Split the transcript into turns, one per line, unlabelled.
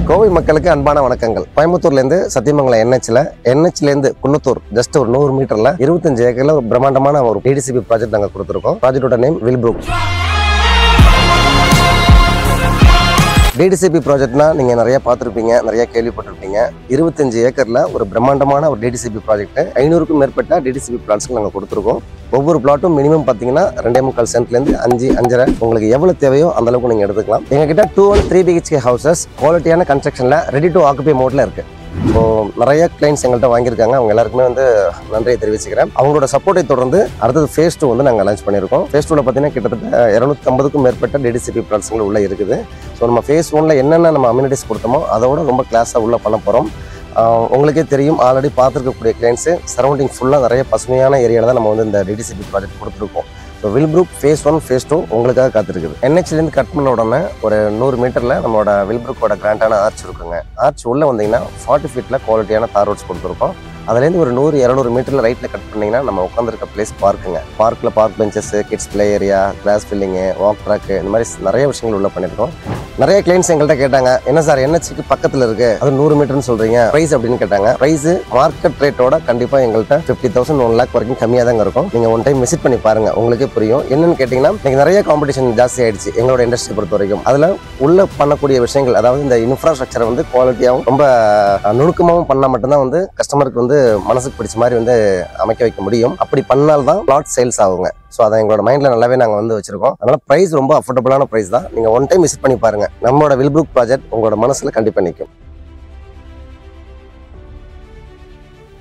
கோவை மக்களுக்கு அன்பான வணக்கங்கள் கோயம்புத்தூர்லேருந்து சத்தியமங்கலம் என்ஹெச்ல என்ஹெச்லேருந்து குன்னத்தூர் ஜஸ்ட் ஒரு நூறு மீட்டர்ல இருபத்தஞ்சு ஏக்கர்ல ஒரு பிரம்மாண்டமான ஒரு டிடிசிபி ப்ராஜெக்ட் நாங்கள் கொடுத்துருக்கோம் ப்ராஜெக்டோட நேம் வில்ப்ரூக் டிடிசிபி ப்ராஜெக்ட்னா நீங்கள் நிறைய பார்த்துருப்பீங்க நிறைய கேள்விப்பட்டிருப்பீங்க இருபத்தஞ்சு ஏக்கரில் ஒரு பிரம்மாண்டமான ஒரு டிடிசிபி ப்ராஜெக்ட் ஐநூறுக்கும் மேற்பட்ட டிடிசிபி பிளாட்ஸ்க்கு நாங்கள் கொடுத்துருக்கோம் ஒவ்வொரு பிளாட்டும் மினிமம் பார்த்தீங்கன்னா ரெண்டே முக்கால் சென்ட்லேருந்து அஞ்சு அஞ்சரை உங்களுக்கு எவ்வளோ தேவையோ அந்த அளவுக்கு நீங்கள் எடுத்துக்கலாம் எங்ககிட்ட two one three BHK houses குவாலிட்டியான கன்ஸ்ட்ரக்ஷனில் ரெடி டு ஆக்குபை மோடில் இருக்குது ஸோ நிறைய கிளைண்ட்ஸ் எங்கள்கிட்ட வாங்கியிருக்காங்க அவங்க எல்லாருக்குமே வந்து நன்றியை தெரிவிச்சுக்கிறேன் அவங்களோட சப்போர்ட்டை தொடர்ந்து அடுத்தது ஃபேஸ் டூ வந்து நாங்கள் லான்ச் பண்ணியிருக்கோம் ஃபேஸ் டூவில் பார்த்தீங்கன்னா கிட்டத்தட்ட இரநூத்தி ஐம்பதுக்கும் மேற்பட்ட டிடிசிபி பிளாட்ஸ்கள் உள்ள இருக்குது ஸோ நம்ம ஃபேஸ் ஒன்ல என்னென்ன நம்ம அம்யூனிட்டிஸ் கொடுத்தோமோ அதோட ரொம்ப கிளாஸாக உள்ள பண்ண போகிறோம் உங்களுக்கே தெரியும் ஆல்ரெடி பார்த்துருக்கக்கூடிய கிளைண்ட்ஸு சரௌண்டிங் ஃபுல்லாக நிறைய பசுமையான ஏரியாவில் தான் நம்ம வந்து இந்த டிடிசிபி ப்ராஜெக்ட் கொடுத்துருக்கோம் so will group phase one phase two உங்களுக்காக காத்திருக்குது என்ஹெச்லேருந்து கட் பண்ண உடனே ஒரு நூறு மீட்டரில் நம்மளோட வில்புரூக்கோட கிராண்டான ஆர்ச் இருக்குங்க ஆர்ச் உள்ளே வந்தீங்கன்னா ஃபார்ட்டி ஃபீட்டில் குவாலிட்டியான தார் ரோட்ஸ் கொடுத்துருக்கோம் அதுலேருந்து ஒரு நூறு இரநூறு மீட்டரில் ரைட்டில் கட் பண்ணிங்கன்னா நம்ம உட்காந்துருக்க பிளேஸ் பார்க்குங்க பார்க்கில் park benches kids play area glass filling walk track இந்த மாதிரி நிறைய விஷயங்கள் உள்ள பண்ணியிருக்கோம் நிறைய கிளைண்ட்ஸ் எங்கள்கிட்ட கேட்டாங்க என்ன சார் என்ஹெச்சுக்கு பக்கத்தில் இருக்கு அது நூறு மீட்டர்னு சொல்றீங்க ப்ரைஸ் அப்படின்னு கேட்டாங்க ப்ரைஸ் மார்க்கெட் ரேட்டோட கண்டிப்பாக எங்கள்கிட்ட ஃபிஃப்டி தௌசண்ட் ஒன் லேக் வரைக்கும் கம்மியாக தாங்க இருக்கும் நீங்கள் ஒன் டைம் விசிட் பண்ணி பாருங்க உங்களுக்கே புரியும் என்னன்னு கேட்டிங்கன்னா இன்னைக்கு நிறைய காம்படிஷன் ஜாஸ்தி ஆயிடுச்சு எங்களோட இண்டஸ்ட்ரி பொறுத்த வரைக்கும் அதில் உள்ள பண்ணக்கூடிய விஷயங்கள் அதாவது இந்த இன்ஃப்ராஸ்ட்ரக்சரை வந்து குவாலிட்டியாகவும் ரொம்ப நுணுக்கமாகவும் பண்ணால் மட்டும்தான் வந்து கஸ்டமருக்கு வந்து மனசுக்கு பிடிச்ச மாதிரி வந்து அமைக்க வைக்க முடியும் அப்படி பண்ணால்தான் பிளாட் சேல்ஸ் ஆகுங்க ஸோ அதை எங்களோட மைண்டில் நல்லாவே நாங்கள் வந்து வச்சிருக்கோம் அதனால ப்ரைஸ் ரொம்ப அஃபோர்டபுளான ப்ரைஸ் தான் நீங்கள் ஒன் டைம் விசிட் பண்ணி பாருங்க நம்மளோட வில்புக் ப்ராஜெக்ட் உங்களோட மனசில் கண்டிப்பாக நிற்கும்